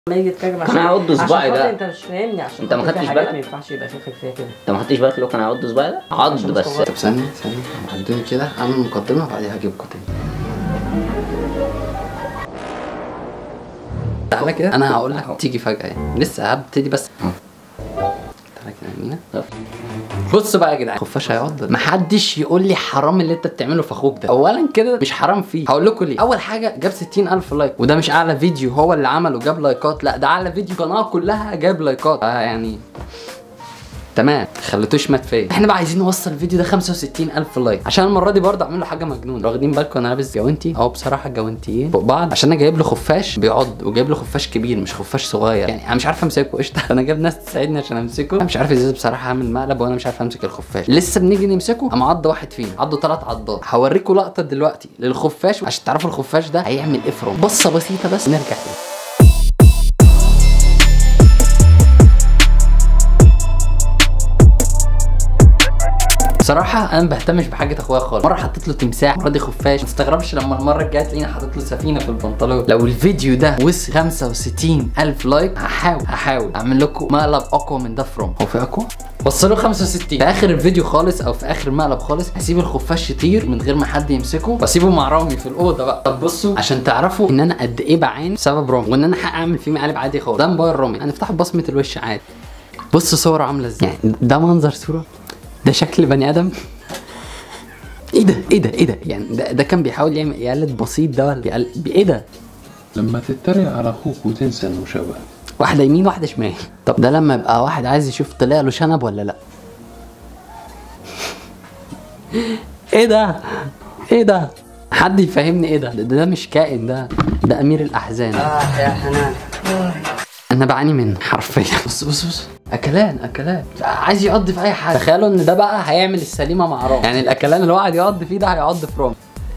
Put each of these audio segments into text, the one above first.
لما يجي يتكلم كان هيعض صباعي عشان ده. خاطر انت مش فاهمني عشان انت ما خاطر في خدتش حاجات بالك؟ ما ينفعش يبقى في خلفيه كده انت ما خدتش بالك لو كان هيعض صباعي ده عض عشان بس مستوعب. طب ثانية ثانية عدوني كده اعمل مقدمة وبعدين هجيبكم تاني تعالى كده انا هقول لك تيجي فجأة يعني لسه هبتدي بس تعالى كده يا مينا بص بقى يا جدعان خفاش هيقعد محدش يقول لي حرام اللي انت بتعمله في اخوك ده اولا كده مش حرام فيه هقول لكم ليه اول حاجه جاب 60000 لايك وده مش اعلى فيديو هو اللي عمله جاب لايكات لا ده اعلى فيديو قناه كلها جاب لايكات آه يعني تمام خليتوش مات فيا احنا بقى عايزين نوصل الفيديو ده 65000 لايك عشان المره دي برضه اعمل له حاجه مجنون واخدين بالكم انا لابس جوانتي اهو بصراحه جوانتيين فوق بعض عشان انا جايب له خفاش بيعض وجايب له خفاش كبير مش خفاش صغير يعني انا مش عارف امسكه قشطه انا جايب ناس تساعدني عشان امسكه انا مش عارف ازاي بصراحه اعمل مقلب وانا مش عارف امسك الخفاش لسه بنيجي نمسكه قام عض واحد فينا عضه ثلاث عضات هوريكم لقطه دلوقتي للخفاش عشان تعرفوا الخفاش ده هيعمل ايه في رمح. بصه بسيطه بس نرجع تاني بصراحة أنا ما بهتمش بحاجة أخويا خالص، مرة حطيت له تمساح، مرة دي خفاش، ما تستغربش لما المرة الجاية تلاقيني حاطط له سفينة في البنطلون، لو الفيديو ده وصل 65 ألف لايك هحاول هحاول أعمل لكم مقلب أقوى من ده فروم، هو في أقوى؟ وصلوا 65 في آخر الفيديو خالص أو في آخر مقلب خالص هسيب الخفاش يطير من غير ما حد يمسكه وأسيبه مع رامي في الأوضة بقى، طب بصوا عشان تعرفوا إن أنا قد إيه بعاني بسبب رامي وإن أنا حق أعمل فيه مقالب عادي خالص، ده موبايل رامي، هنفتحه ببصمة الوش عادي. بص صوره عاملة إزاي، يعني ده منظر صورة ده شكل بني آدم ايه ده ايه ده ايه ده يعني ده, ده كان بيحاول يعمل يقلد بسيط ده ولا بيقلد ايه ده لما تتريق على اخوك وتنسى انه شبه واحده يمين واحده شمال طب ده لما يبقى واحد عايز يشوف طلع له شنب ولا لا ايه ده ايه ده حد يفهمني ايه ده ده, ده مش كائن ده ده امير الاحزان اه يا حنان انا بعاني منه حرفيا بص بص بص اكلان اكلان عايز يقضي في اي حاجه تخيلوا ان ده بقى هيعمل السليمه مع رامي يعني الاكلان اللي هو قاعد يقضي فيه ده هيقضي في رامي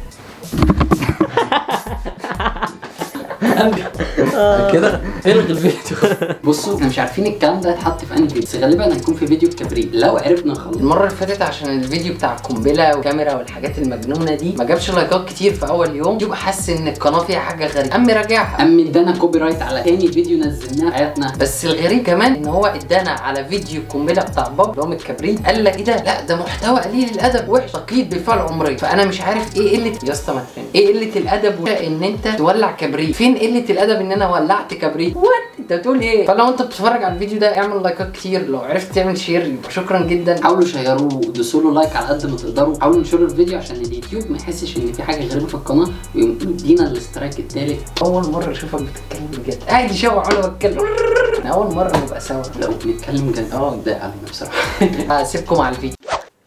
كده الغي الفيديو بصوا احنا مش عارفين الكلام ده هيتحط في انهي فيديو بس غالبا هيكون في فيديو الكبريت لو عرفنا نخلص المره اللي فاتت عشان الفيديو بتاع القنبله والكاميرا والحاجات المجنونه دي ما جابش لايكات كتير في اول يوم يبقى حاسس ان القناه فيها حاجه غريبه قام راجعها قام ادانا كوبي رايت على تاني فيديو نزلناه في حياتنا بس الغريب كمان ان هو ادانا على فيديو القنبله بتاع باب اللي هو من الكبريت قال لك ايه ده لا ده محتوى قليل الادب وحش تقييد بالفعل عمري فانا مش عارف ايه قله يا اسطى ما تفهم ايه قله الادب و- ان انت تولع كبريت فين قله الادب ان انا ولعت كبريت وات انت بتقول ايه فلو انت بتتفرج على الفيديو ده اعمل لايكات كتير لو عرفت تعمل شير يبقى شكرا جدا حاولوا شيروه ودوسوا له لايك على قد ما تقدروا حاولوا انشروا الفيديو عشان اليوتيوب ما يحسش ان في حاجه غريبه في القناه ويقوم يدينا الاسترايك التالت اول مره اشوفك بتتكلم بجد قاعد يشوع وانا بتكلم أنا اول مره نبقى سوا لو بنتكلم جد اه ده علينا بصراحه هسيبكم على الفيديو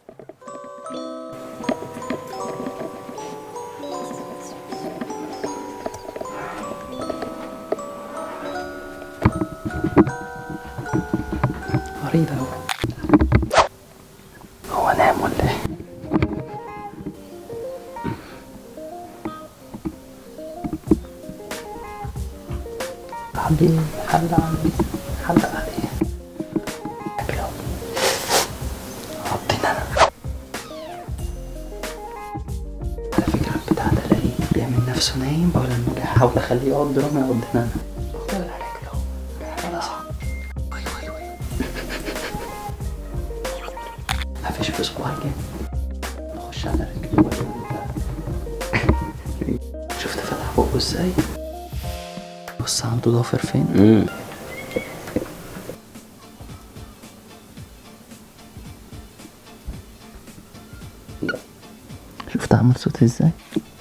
مريض أوي هو نام ولا ايه؟ حبيبي حل عليه حل عليه أكله ربنا على فكرة البتاع ده الاقيه بيعمل نفسه نايم بقول لما اجي احاول اخليه يقعد دراما يقعد هنا على رجله خلاص مفيش في اسبوع الجاي نخش على رجلي ولا شفت فتح بقه ازاي بص عنده ضافر فين امم شفت عمل صوت ازاي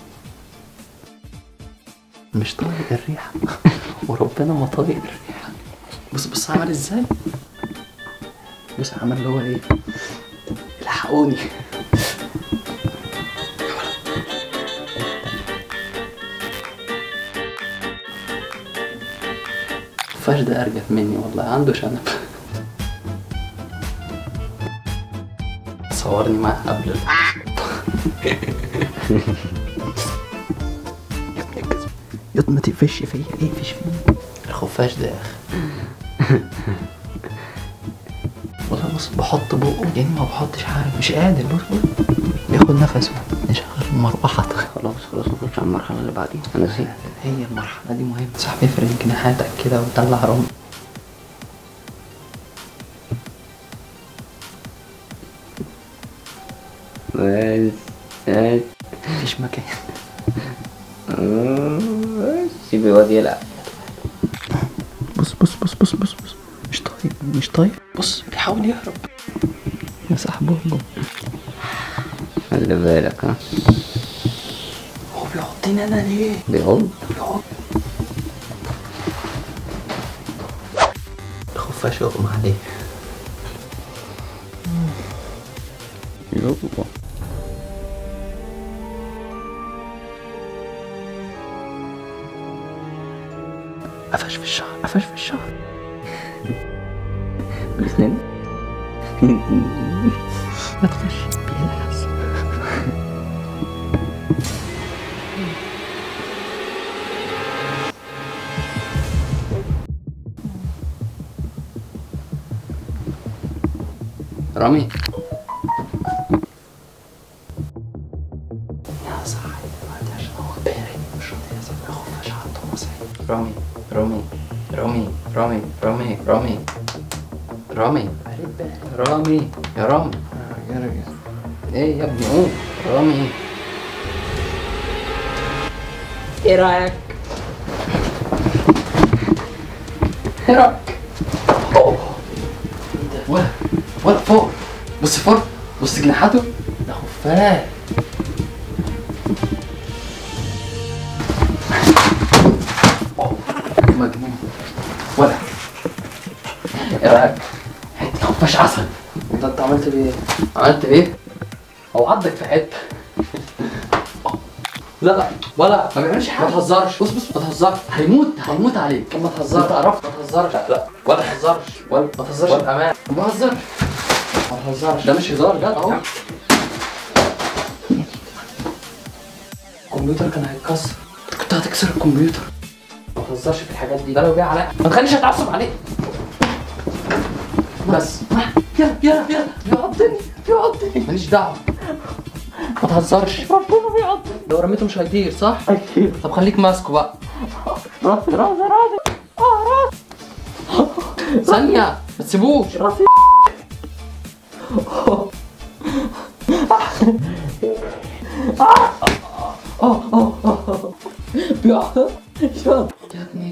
مش طايق الريحة وربنا ما طايق الريحة بص بص عمل ازاي بص عمل اللي هو ايه الحقوني الفاش ده ارجف مني والله عنده شنب صورني معاه قبل يض ما تقفش فيا ايه فيش فيا الخفاش ده يا اخي والله بص بحط بقه يعني ما بحطش حاجه مش قادر بص بص بياخد نفسه نشغل المروحه خلاص خلاص نخش على المرحلة اللي بعديها أنا زهقت هي المرحله دي مهمه صاحبي افرد جناحاتك كده وطلع رمل بس بس مفيش مكان آه، سيب الواد يلعب بص بص بص بص بص بص مش طايق مش طايق بص بيحاول يهرب يا صاحبه خلي بالك ها هو بيحطني انا ليه؟ بيعض بيقعد الخفاش يغمى عليه يوبا قفش في الشعر قفش في الشعر بسنان ما تخش بيلعس رامي يا صاحبي دلوقتي عشان هو بارد مش راضي يسيب الخفاش حاطه مصعي رامي رامي رامي رامي رامي رامي رامي رامي يا رامي ايه يا ابني قوم رامي ايه رايك؟ ايه رايك؟ أوه. إيه ده؟ ولا ولا فوق بص فوق بص جناحاته ده خفاش أوه. مجنون ولا ايه رايك؟ حته خفاش عسل انت انت عملت بيه؟ عملت بيه؟ هو عضك في حته لا لا ولا ما بيعملش حاجه ما تهزرش بص بص ما تهزرش هيموت هيموت عليك طب ما تهزرش انت عرفت ما تهزرش لا ولا تهزرش ولا ما تهزرش بامان ما بهزرش ما تهزرش ده مش هزار ده اهو الكمبيوتر كان هيتكسر انت كنت هتكسر الكمبيوتر ما تهزرش في الحاجات دي ده لو جه عليا ما تخلينيش اتعصب عليك بس يلا يلا يلا بيعضني بيعضني ماليش دعوه ما تهزرش ربنا بيعضني لو رميته مش هيطير صح؟ اكيد طب خليك ماسكه بقى راسي راسي راسي اه راسي ثانية ما تسيبوش راسي بيعض يا ابني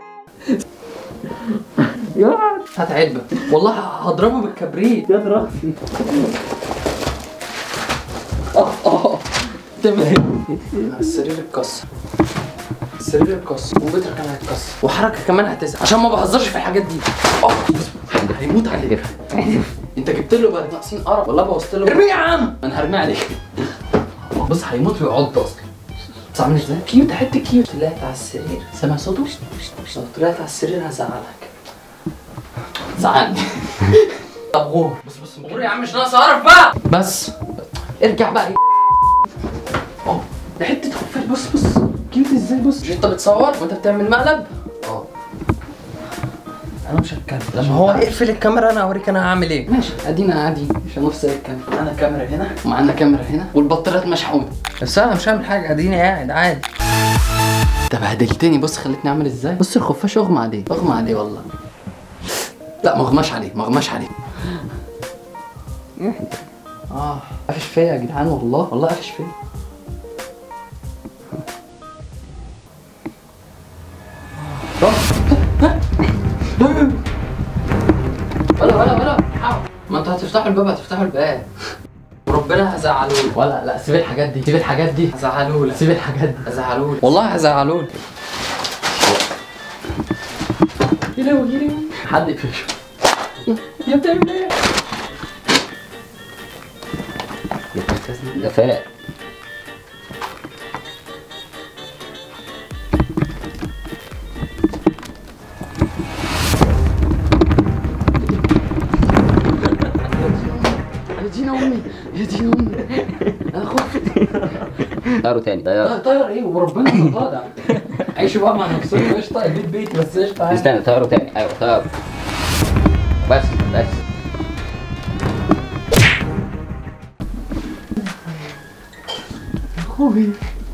هات علبة والله هضربه بالكبريت يا راسي اه اه تعمل ايه؟ السرير اتكسر السرير اتكسر الكمبيوتر كان هيتكسر وحركة كمان هتزعل عشان ما بهزرش في الحاجات دي اه هيموت عليك انت جبت له بقى ناقصين قرف والله بوظت له ارميه يا عم انا هرميه عليك بص هيموت ويعض اصلا بس عامل ازاي؟ كيوت ده حته كيوت طلعت على السرير سامع صوته؟ لو طلعت على السرير هزعلك زعلني طب غور بص بص غور يا عم مش ناقص قرف بقى بس ارجع بقى اه ده حته خفاش بص بص كيوت ازاي بص مش انت بتصور وانت بتعمل مقلب؟ اه انا مش هتكلم لما هو اقفل الكاميرا انا اوريك انا هعمل ايه ماشي ادينا قاعدين عشان نفصل الكاميرا معانا كاميرا هنا ومعانا كاميرا هنا والبطاريات مشحونه بس انا مش هعمل حاجه اديني قاعد عادي انت بهدلتني بص خليتني اعمل ازاي بص الخفاش اغمى عليه اغمى عليه والله لا ما اغماش عليه ما اغماش عليه اه قفش فيا يا جدعان والله والله قفش فيا ولا ولا ولا حاول. ما انتوا هتفتحوا الباب هتفتحوا الباب وربنا هزعلولك ولا لا سيب الحاجات دي سيب الحاجات دي هزعلولك سيب الحاجات دي هزعلولك والله هزعلولك يلو يلو حد يقفش يا بتعمل ايه؟ جفاء يا دين امي يا دين امي انا خفت طيروا تاني طيروا طير طير ايه وربنا ما طالع عيشوا بقى مع نفسكم قشطه البيت بيتي بس قشطه عادي. استنى طيروا تاني ايوه طيروا بس بس اخويا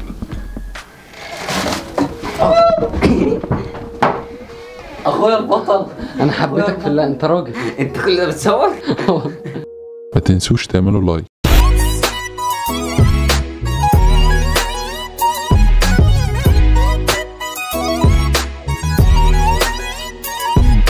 اخويا البطل انا حبيتك في الله انت راجل انت كل ده بتصور ما تنسوش تعملوا لايك